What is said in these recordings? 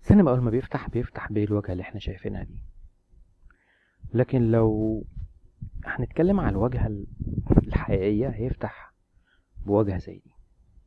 السينما اول ما بيفتح بيفتح بالواجهه اللي احنا شايفينها دي لكن لو هنتكلم على الواجهه ال- الحقيقيه هيفتح بواجهه زي دي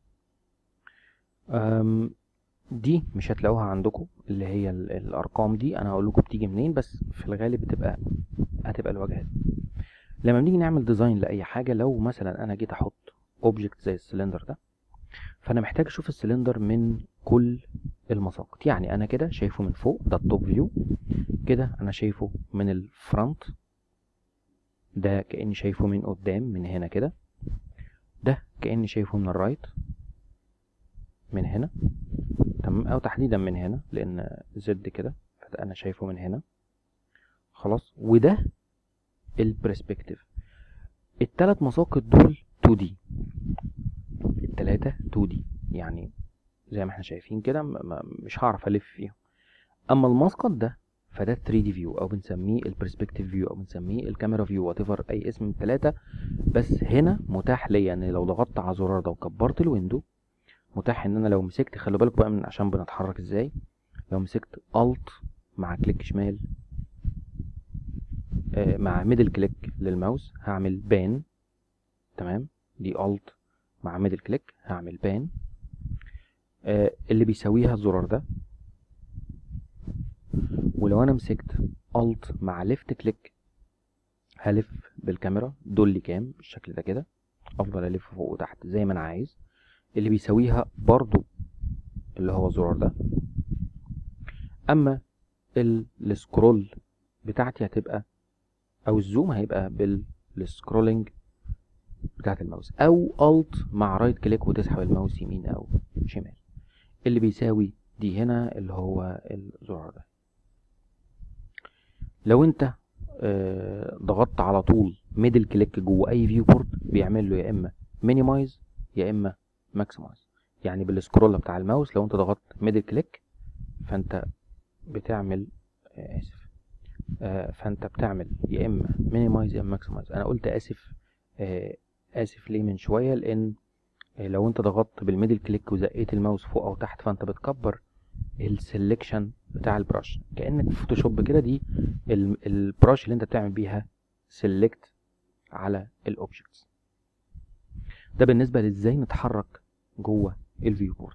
أم، دي مش هتلاقوها عندكم اللي هي ال- الارقام دي انا هقول لكم بتيجي منين بس في الغالب بتبقى هتبقى الواجهه دي لما بنيجي نعمل ديزاين لاي حاجه لو مثلا انا جيت احط اوبجكت زي السلندر ده فانا محتاج اشوف السلندر من كل المساقط يعني انا كده شايفه من فوق ده التوب فيو كده انا شايفه من الفرونت ده كاني شايفه من قدام من هنا كده ده كاني شايفه من الرايت من هنا تمام او تحديدا من هنا لان زد كده فده انا شايفه من هنا خلاص وده البرسبكتيف التلات مساقط دول 2 دي التلاتة 2 دي يعني زي ما احنا شايفين كده م- م- مش هعرف الف فيهم اما المسقط ده فده 3 دي فيو او بنسميه البرسبكتيف فيو او بنسميه الكاميرا فيو وات ايفر اي اسم من التلاتة بس هنا متاح ليا ان لو ضغطت على الزرار ده وكبرت الويندو متاح ان انا لو مسكت خلوا بالكم بقى من عشان بنتحرك ازاي لو مسكت الت مع كليك شمال آه، مع ميدل كليك للماوس هعمل بان تمام دي الت مع ميدل كليك هعمل بان آه، اللي بيساويها الزرار ده ولو انا مسكت الت مع ليفت كليك هلف بالكاميرا دول لي كام بالشكل ده كده افضل الف فوق وتحت زي ما انا عايز اللي بيساويها برضو اللي هو الزرار ده اما ال- السكرول بتاعتي هتبقى او الزوم هيبقى بالسكرولنج بتاعت الماوس او الت مع رايت كليك وتسحب الماوس يمين او شمال اللي بيساوي دي هنا اللي هو الزرار ده لو انت آه، ضغطت على طول ميدل كليك جوه اي فيو بورد بيعمل له يا اما مينيمايز يا اما ماكسمايز يعني بالسكرول بتاع الماوس لو انت ضغطت ميدل كليك فانت بتعمل آه، اسف آه، فانت بتعمل يا اما مينيمايز يا اما ماكسمايز انا قلت اسف آه، اسف ليه من شويه لان آه، لو انت ضغطت بالميدل كليك وزقيت الماوس فوق او تحت فانت بتكبر السلكشن بتاع البراش كانك في فوتوشوب كده دي ال- البراش اللي انت بتعمل بيها سيلكت على الاوبجكتس ده بالنسبه لازاي نتحرك جوه الفيو بورد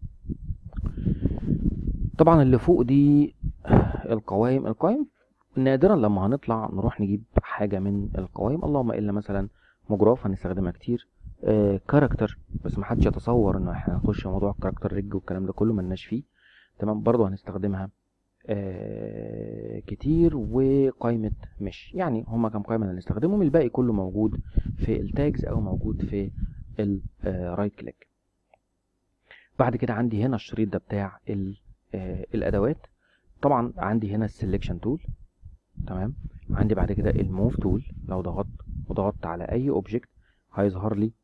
طبعا اللي فوق دي القوائم القوائم نادرا لما هنطلع نروح نجيب حاجه من القوائم اللهم الا مثلا مجراف هنستخدمها كتير آه كاركتر بس ما حدش يتصور ان احنا هنخش في موضوع الكاركتر ريج والكلام ده كله ملناش فيه تمام برضو هنستخدمها آه كتير وقائمة مش يعني هما كام قائمة اللي هنستخدمهم الباقي كله موجود في التاجز او موجود في الرايت كليك بعد كده عندي هنا الشريط ده بتاع ال- آه الادوات طبعا عندي هنا السلكشن تول تمام عندي بعد كده الموف تول لو ضغطت وضغطت على اي اوبجكت هيظهر لي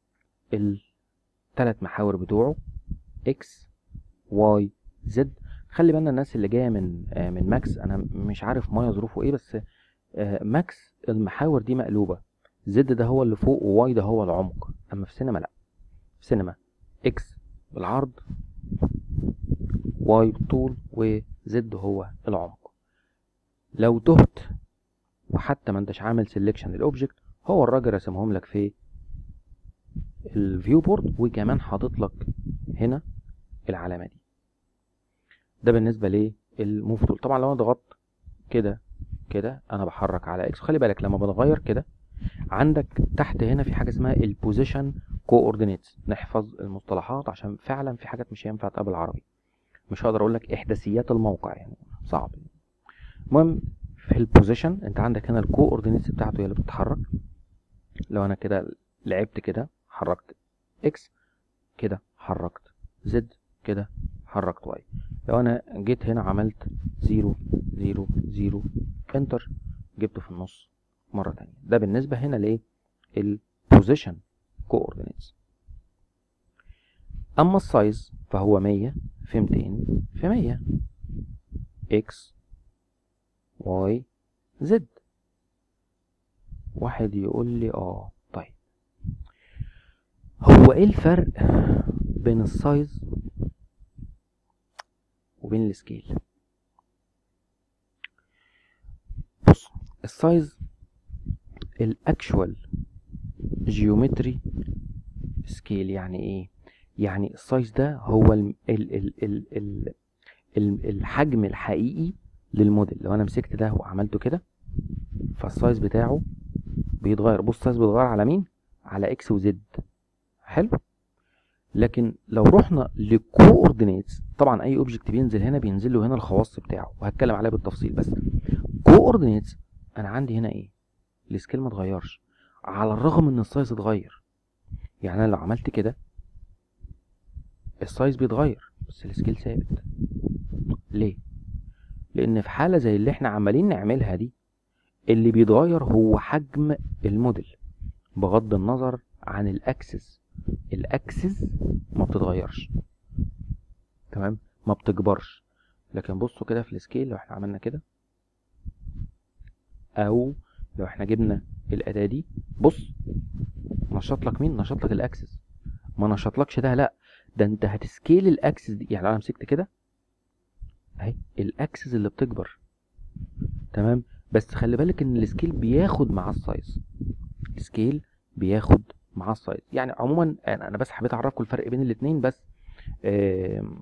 الثلاث محاور بتوعه اكس واي زد خلي بالنا الناس اللي جايه من آه، من ماكس انا مش عارف مايا ظروفه ايه بس آه، ماكس المحاور دي مقلوبه زد ده هو اللي فوق وواي ده هو العمق اما في سينما لا في سينما اكس بالعرض واي بالطول وزد هو العمق لو تهت وحتى ما انتش عامل سيلكشن للاوبجكت هو الراجل رسمهم لك في الفيو بورد وكمان حاطط لك هنا العلامه دي ده بالنسبه للموف تول طبعا لو انا ضغطت كده كده انا بحرك على اكس خلي بالك لما بتغير كده عندك تحت هنا في حاجه اسمها البوزيشن كوردينيتس نحفظ المصطلحات عشان فعلا في حاجات مش هينفع تقابل عربي مش هقدر اقول لك احداثيات الموقع يعني صعب المهم في البوزيشن انت عندك هنا الكوردينيتس بتاعته هي اللي بتتحرك لو انا كده لعبت كده حركت اكس كده حركت زد كده حركت واي لو انا جيت هنا عملت زيرو زيرو زيرو انتر جبته في النص مرة تانية ده بالنسبة هنا لايه البوزيشن كوردينيتس اما السايز فهو مية في ميتين في مية اكس واي زد واحد يقول لي اه طيب هو ايه الفرق بين السايز وبين السكيل بص السايز الاكشوال جيومتري سكيل يعني ايه يعني السايز ده هو ال ال ال ال ال ال الحجم الحقيقي للموديل لو انا مسكت ده وعملته كده فالسايز بتاعه بيتغير بص السايز بيتغير على مين على اكس وزد حلو لكن لو رحنا لكوردينيتس طبعا اي اوبجكت بينزل هنا بينزل له هنا الخواص بتاعه وهتكلم عليها بالتفصيل بس كوردينيتس انا عندي هنا ايه السكيل ما اتغيرش على الرغم ان السايز اتغير يعني انا لو عملت كده السايز بيتغير بس السكيل ثابت ليه لان في حاله زي اللي احنا عمالين نعملها دي اللي بيتغير هو حجم الموديل بغض النظر عن الاكسس الاكسس ما بتتغيرش تمام ما بتكبرش لكن بصوا كده في السكيل لو احنا عملنا كده او لو احنا جبنا الاداه دي بص نشط لك مين نشط لك الاكسس ما نشطلكش ده لا ده انت هتسكيل الاكسس دي يعني لو انا مسكت كده اهي الاكسس اللي بتكبر تمام بس خلي بالك ان السكيل بياخد مع السايز السكيل بياخد مع السايز يعني عموما انا أنا بس حبيت اعرفكم الفرق بين الاتنين بس آم،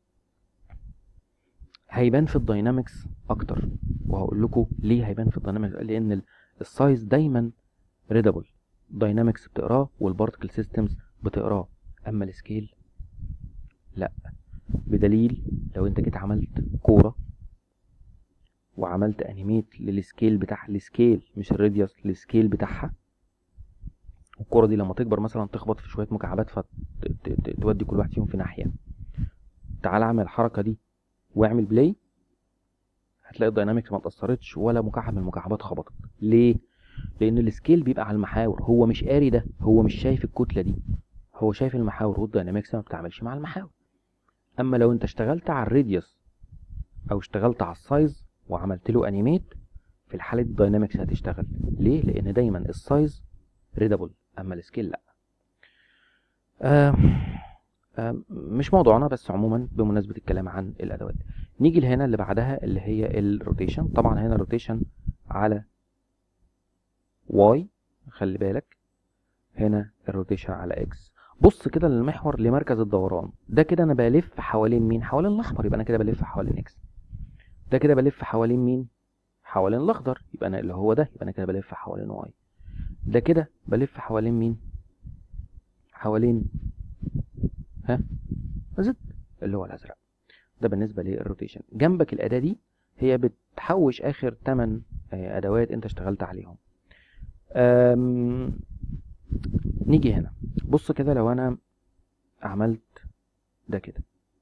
هيبان في الداينامكس اكتر وهقول لكم ليه هيبان في الداينامكس لان ال- السايز دايما ريدابل داينامكس بتقراه والبارتكل سيستمز بتقراه اما السكيل لا بدليل لو انت جيت عملت كوره وعملت انيميت للسكيل بتاع السكيل مش الراديوس السكيل بتاعها الكوره دي لما تكبر مثلا تخبط في شويه مكعبات فتودي كل واحد فيهم في ناحيه تعال اعمل الحركه دي واعمل بلاي هتلاقي الداينامكس ما اتاثرتش ولا مكعب من المكعبات خبطت ليه لان السكيل بيبقى على المحاور هو مش قاري ده هو مش شايف الكتله دي هو شايف المحاور والداينامكس ما بتعملش مع المحاور اما لو انت اشتغلت على الراديوس او اشتغلت على السايز وعملت له انيميت في الحاله دي الداينامكس هتشتغل ليه لان دايما السايز ريدابل اما السكيل لا آه آه مش موضوعنا بس عموما بمناسبه الكلام عن الادوات نيجي لهنا اللي بعدها اللي هي الروتيشن طبعا هنا الروتيشن على واي خلي بالك هنا الروتيشن على اكس بص كده للمحور لمركز الدوران ده كده انا بلف حوالين مين حوالين الاحمر يبقى انا كده بلف حوالين اكس ده كده بلف حوالين مين حوالين الاخضر يبقى انا اللي هو ده يبقى انا كده بلف حوالين واي ده كده بلف حوالين مين حوالين ها زد اللي هو الازرق ده بالنسبه للروتيشن جنبك الاداه دي هي بتحوش اخر 8 ادوات انت اشتغلت عليهم أم... نيجي هنا بص كده لو انا عملت ده كده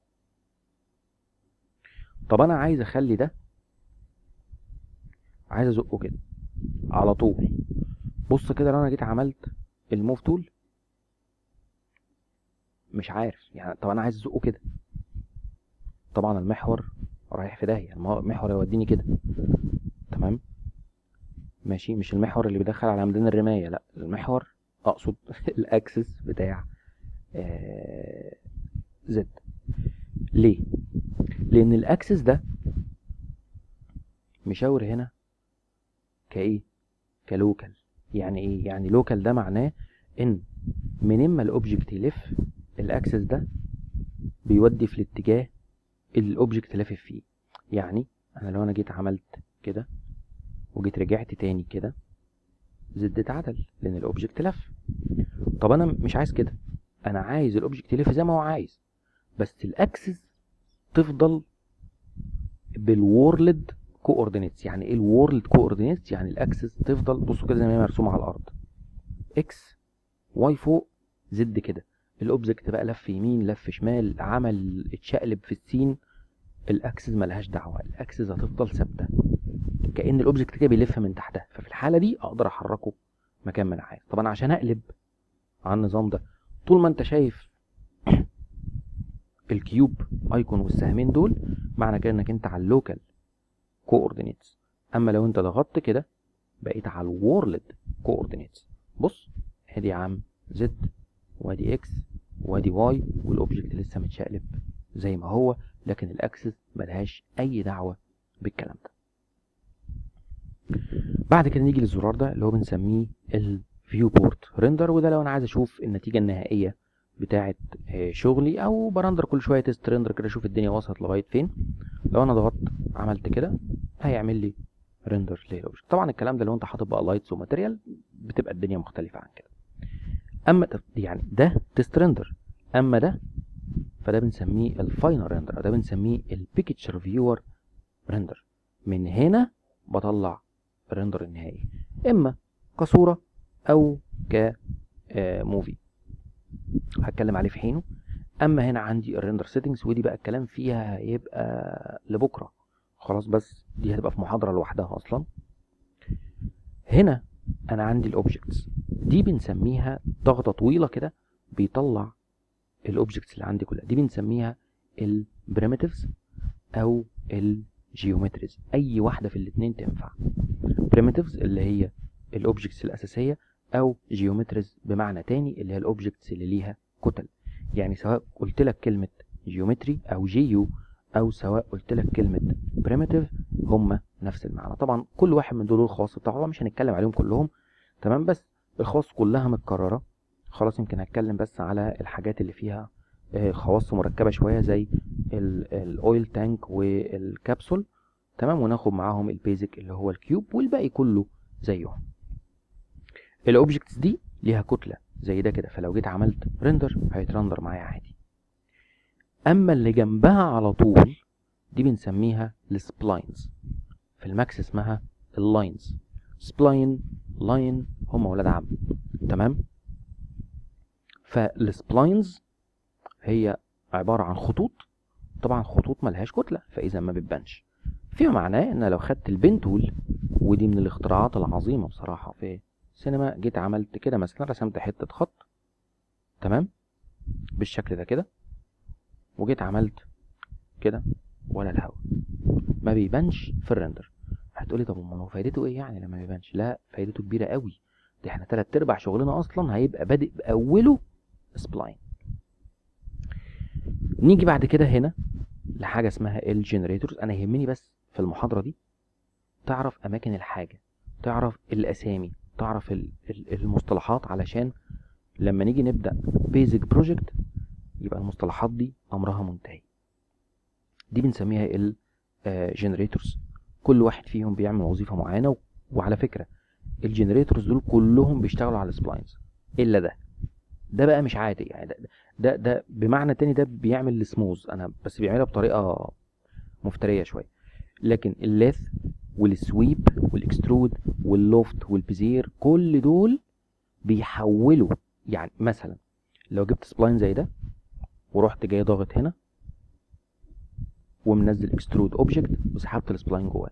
طب انا عايز اخلي ده عايز ازقه كده على طول بص كده لو انا جيت عملت الموف تول مش عارف يعني طب انا عايز ازقه كده طبعا المحور رايح في داهيه المحور يوديني كده تمام ماشي مش المحور اللي بيدخل على ميدان الرمايه لا المحور اقصد الاكسس بتاع آه زد ليه لان الاكسس ده مشاور هنا كايه كلوكال يعني ايه يعني لوكال ده معناه ان من اما الاوبجكت يلف الاكسس ده بيودي في الاتجاه اللي الاوبجكت لافف فيه يعني انا لو انا جيت عملت كده وجيت رجعت تاني كده زد اتعدل لان الاوبجكت لف طب انا مش عايز كده انا عايز الاوبجكت يلف زي ما هو عايز بس الاكسس تفضل بالورلد كوردينيتس يعني ايه الورلد كوردينيتس يعني الاكسس تفضل بصوا كده زي ما هي مرسومه على الارض اكس واي فوق زد كده الاوبجكت بقى لف يمين لف شمال عمل اتشقلب في السين الاكسس ملهاش دعوه الاكسس هتفضل ثابته كان الاوبجكت كده بيلف من تحتها ففي الحاله دي اقدر احركه مكان ما انا عايز طبعا عشان اقلب على النظام ده طول ما انت شايف الكيوب ايكون والسهمين دول معنى كده انك انت على اللوكال كوردينيتس اما لو انت ضغطت كده بقيت على الورلد كوردينيتس بص ادي يا عم زد وادي اكس وادي واي والاوبجكت لسه متشقلب زي ما هو لكن الاكسس ملهاش اي دعوه بالكلام ده بعد كده نيجي للزرار ده اللي هو بنسميه الفيو بورت ريندر وده لو انا عايز اشوف النتيجه النهائيه بتاعه آه، شغلي او برندر كل شويه تيست ريندر كده اشوف الدنيا وصلت لغايه فين لو انا ضغطت عملت كده هيعمل لي ريندر للاوبجكت طبعا الكلام ده لو انت حاطط بقى لايتس وماتيريال بتبقى الدنيا مختلفه عن كده اما ده- يعني ده تيست ريندر اما ده فده بنسميه الفاينل ريندر او ده بنسميه البيكتشر فيور ريندر من هنا بطلع الريندر النهائي اما كصوره او كموفي هتكلم عليه في حينه اما هنا عندي الريندر سيتنجز ودي بقى الكلام فيها هيبقى لبكره خلاص بس دي هتبقى في محاضره لوحدها اصلا هنا انا عندي الاوبجكتس دي بنسميها ضغطه طويله كده بيطلع الاوبجكتس اللي عندي كلها دي بنسميها البريمتيفز او الجيومتريز اي واحده في الاثنين تنفع بريمتيفز اللي هي الاوبجكتس الاساسيه او جيومتريز بمعنى تاني اللي هي الاوبجكتس اللي ليها كتل يعني سواء قلت لك كلمه جيومتري او جيو او سواء قلت لك كلمه بريمتيف هما نفس المعنى طبعا كل واحد من دول له الخواص بتاعه طبعا مش هنتكلم عليهم كلهم تمام بس الخواص كلها متكرره خلاص يمكن هتكلم بس على الحاجات اللي فيها آه، خواص مركبه شويه زي الاويل تانك والكبسول تمام وناخد معاهم البيزك اللي هو الكيوب والباقي كله زيهم الاوبجكتس دي ليها كتله زي ده كده فلو جيت عملت ريندر هيترندر معايا عادي اما اللي جنبها على طول دي بنسميها السبلاينز في الماكس اسمها اللاينز سبلاين لاين هم ولاد عم تمام فالسبلاينز هي عباره عن خطوط طبعا خطوط ملهاش كتله فاذا ما بتبانش فيما معناه ان لو خدت البين تول ودي من الاختراعات العظيمه بصراحه في السينما جيت عملت كده مثلا رسمت حته خط تمام بالشكل ده كده وجيت عملت كده ولا الهوا ما بيبانش في الريندر هتقولي طب امال هو فايدته ايه يعني لما ما بيبانش لا فايدته كبيره قوي دي احنا تلات ارباع شغلنا اصلا هيبقى بادئ باوله سبلاين نيجي بعد كده هنا لحاجه اسمها الجنريتورز انا يهمني بس في المحاضره دي تعرف اماكن الحاجه تعرف الاسامي تعرف ال- ال- المصطلحات علشان لما نيجي نبدا بيزك بروجكت يبقى المصطلحات دي امرها منتهي دي بنسميها الجنريتورز كل واحد فيهم بيعمل وظيفه معينه و- وعلى فكره الجنريتورز دول كلهم بيشتغلوا على السبلاينز الا ده ده بقى مش عادي يعني ده ده, ده بمعنى تاني ده بيعمل السموز انا بس بيعملها بطريقه مفتريه شويه لكن الليث والسويب والاكسترود واللوفت والبيزير كل دول بيحولوا يعني مثلا لو جبت سبلاين زي ده ورحت جاي ضاغط هنا ومنزل اكسترود اوبجكت وسحبت السبلاين جواه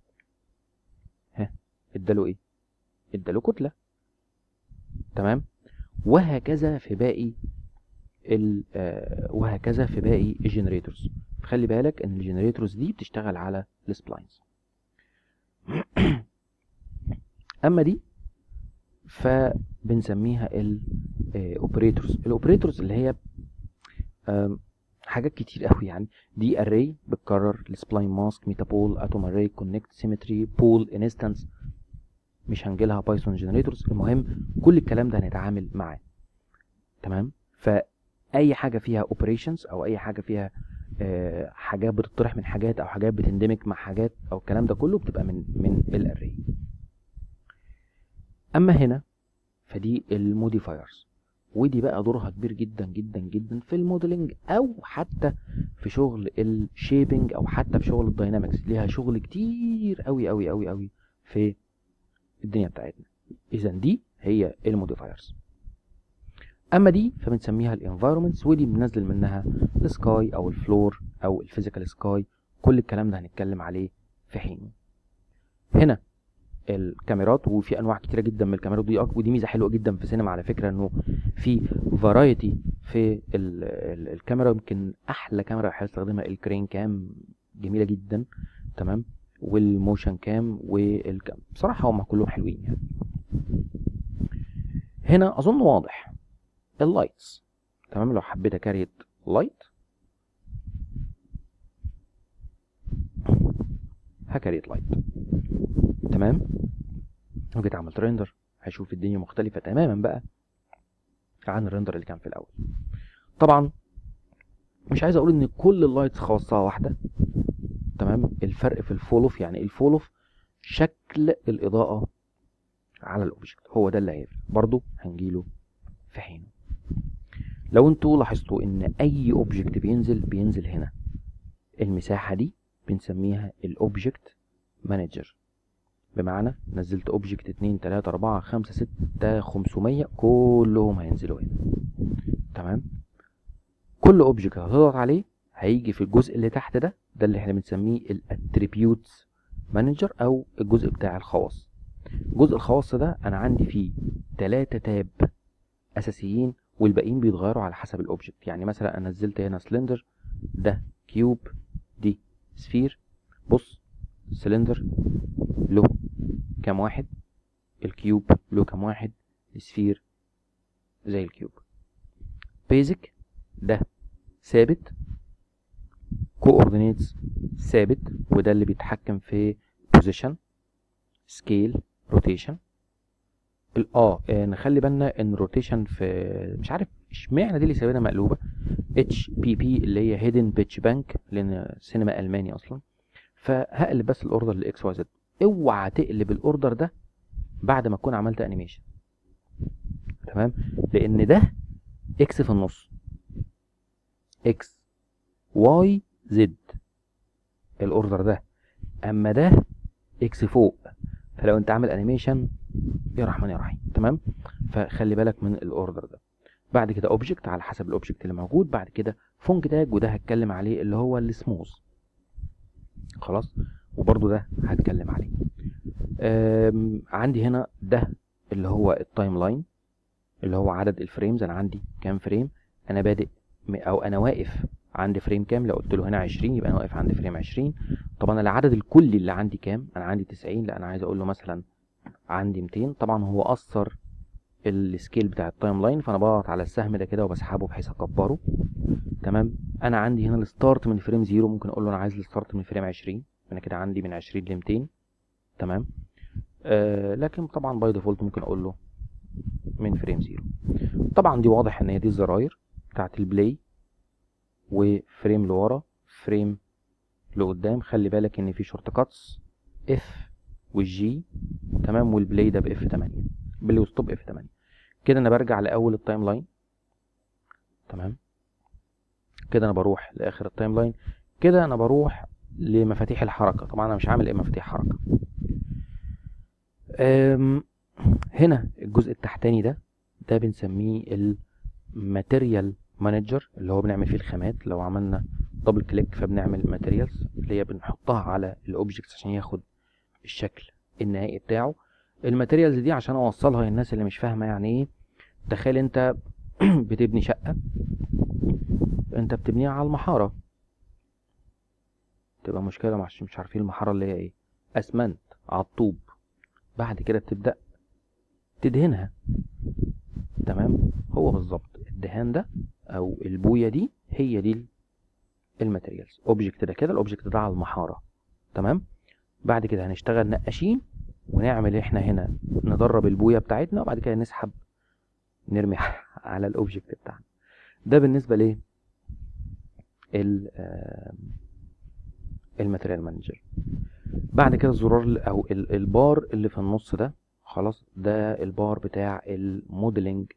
ها اداله ايه اداله كتله تمام وهكذا في باقي ال آه، وهكذا في باقي الجنريتورز خلي بالك ان الجنريتورز دي بتشتغل على السبلاينز اما دي فبنسميها الاوبريتورز الاوبريتورز اللي هي آم، حاجات كتير قوي يعني دي اري بتكرر السبلاين ماسك ميتابول اتوم اري كونكت سيمتري بول انستنس مش هنجيلها بايثون جنريتورز المهم كل الكلام ده هنتعامل معاه تمام فاي حاجه فيها اوبريشنز او اي حاجه فيها آه، حاجات بتطرح من حاجات او حاجات بتندمج مع حاجات او الكلام ده كله بتبقى من من الاري اما هنا فدي الموديفايرز ودي بقى دورها كبير جدا جدا جدا في الموديلنج او حتى في شغل الشيبنج او حتى في شغل الداينامكس ليها شغل كتير قوي قوي قوي قوي في الدنيا بتاعتنا اذا دي هي الموديفايرز اما دي فبنسميها الانفايرمنتس ودي بننزل منها السكاي او الفلور او الفيزيكال سكاي كل الكلام ده هنتكلم عليه في حينه هنا الكاميرات وفي انواع كتيره جدا من الكاميرات دي أك- ودي ميزه حلوه جدا في السينما على فكره انه في فرايتي في ال ال الكاميرا يمكن احلى كاميرا بحب استخدمها الكرين كام جميله جدا تمام والموشن كام والكام بصراحه هم كلهم حلوين يعني هنا اظن واضح اللايتس تمام لو حبيت اكريت لايت هكريت لايت تمام وجيت عملت ريندر هشوف الدنيا مختلفة تماما بقى عن الريندر اللي كان في الأول طبعا مش عايز اقول ان كل اللايتس خواصها واحدة تمام الفرق في الفولوف يعني الفولوف شكل الإضاءة على الأوبجكت هو ده اللي هيفرق برضو هنجيله في حينه لو انتوا لاحظتوا ان اي اوبجكت بينزل بينزل هنا المساحة دي بنسميها الاوبجكت مانجر بمعنى نزلت اوبجكت اتنين تلاتة اربعة خمسة ستة خمسمية كلهم هينزلوا هنا تمام كل اوبجكت هتضغط عليه هيجي في الجزء اللي تحت ده ده اللي احنا بنسميه الاتريبيوتس مانجر او الجزء بتاع الخواص جزء الخواص ده انا عندي فيه تلاتة تاب اساسيين والباقيين بيتغيروا على حسب الاوبجكت يعني مثلا انا نزلت هنا سلندر ده كيوب دي سفير بص سلندر له كام واحد الكيوب له كام واحد السفير زي الكيوب بيزك ده ثابت كوردينيتس ثابت وده اللي بيتحكم في بوزيشن سكيل روتيشن اه آه، نخلي بالنا ان روتيشن في مش عارف اشمعنى دي اللي سايبينها مقلوبه اتش بي بي اللي هي هيدن بيتش بانك لان سينما الماني اصلا فهقلب بس الاوردر لاكس واي زد اوعى تقلب الاوردر ده بعد ما تكون عملت انيميشن تمام لان ده اكس في النص اكس واي زد الاوردر ده اما ده اكس فوق فلو انت عامل انيميشن يا رحمن يا رحيم تمام فخلي بالك من الاوردر ده بعد كده اوبجكت على حسب الاوبجكت اللي موجود بعد كده فونك تاج وده هتكلم عليه اللي هو السموث خلاص وبرده ده هتكلم عليه أم، عندي هنا ده اللي هو التايم لاين اللي هو عدد الفريمز انا عندي كام فريم انا بادئ م- او انا واقف عند فريم كام لو قلت له هنا 20 يبقى انا واقف عند فريم 20 طب انا العدد الكلي اللي عندي كام انا عندي 90 لا انا عايز اقول له مثلا عندي 200 طبعا هو اثر السكيل بتاع التايم لاين فانا بضغط على السهم ده كده وبسحبه بحيث اكبره تمام انا عندي هنا الستارت من فريم 0 ممكن اقول له انا عايز الستارت من فريم 20 انا كده عندي من 20 ل 200 تمام آه لكن طبعا باي ديفولت ممكن اقول له من فريم 0 طبعا دي واضح ان هي دي الزراير بتاعت البلاي وفريم لورا فريم لقدام خلي بالك ان في شورت كاتس اف والجي تمام والبلاي ده باف 8 بلاي وستوب اف 8 كده انا برجع لاول التايم لاين تمام كده انا بروح لاخر التايم لاين كده انا بروح لمفاتيح الحركه طبعا انا مش عامل ايه مفاتيح حركه أم، هنا الجزء التحتاني ده ده بنسميه الماتيريال مانجر اللي هو بنعمل فيه الخامات لو عملنا دبل كليك فبنعمل ماتيريالز اللي هي بنحطها على الاوبجكتس عشان ياخد الشكل النهائي بتاعه الماتيريالز دي عشان اوصلها للناس اللي مش فاهمه يعني ايه تخيل انت بتبني شقه انت بتبنيها على المحاره تبقى مشكله مش مش عارفين المحاره اللي هي ايه اسمنت على الطوب بعد كده بتبدا تدهنها تمام هو بالظبط الدهان ده او البويه دي هي دي الماتيريالز اوبجكت ده كده الاوبجكت ده على المحاره تمام بعد كده هنشتغل نقاشين ونعمل احنا هنا ندرب البويه بتاعتنا وبعد كده نسحب نرمي على الاوبجكت بتاعنا ده بالنسبه ل الماتيريال مانجر بعد كده الزرار ال- او ال- البار اللي في النص ده خلاص ده البار بتاع الموديلنج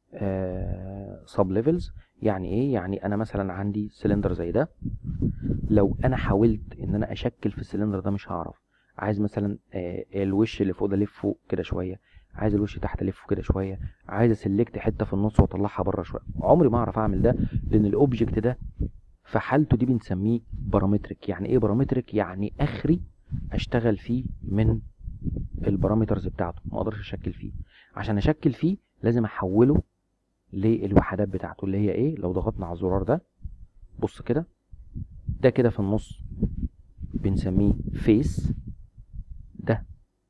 سب ليفلز يعني ايه يعني انا مثلا عندي سلندر زي ده لو انا حاولت ان انا اشكل في السلندر ده مش هعرف عايز مثلا آه، الوش اللي فوق ده الفه كده شويه عايز الوش تحت الفه كده شويه عايز اسلكت حته في النص واطلعها بره شويه عمري ما اعرف اعمل ده لان الاوبجكت ده في حالته دي بنسميه بارامتريك يعني ايه بارامتريك يعني اخري اشتغل فيه من البارامترز بتاعته ما اقدرش اشكل فيه عشان اشكل فيه لازم احوله للوحدات بتاعته اللي هي ايه لو ضغطنا على الزرار ده بص كده ده كده في النص بنسميه فيس ده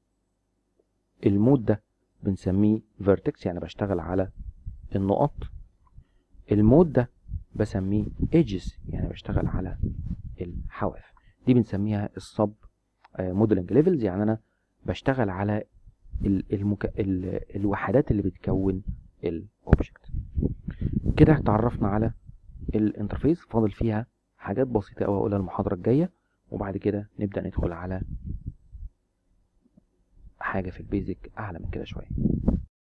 المود ده بنسميه فيرتكس يعني بشتغل على النقط المود ده بسميه ايدجز يعني بشتغل على الحواف دي بنسميها السب موديلنج ليفلز يعني انا بشتغل على ال المك... ال الوحدات اللي بتكون الاوبجكت كده اتعرفنا على الانترفيس فاضل فيها حاجات بسيطه قوي هقولها المحاضره الجايه وبعد كده نبدا ندخل على حاجه في البيزك اعلى من كده شويه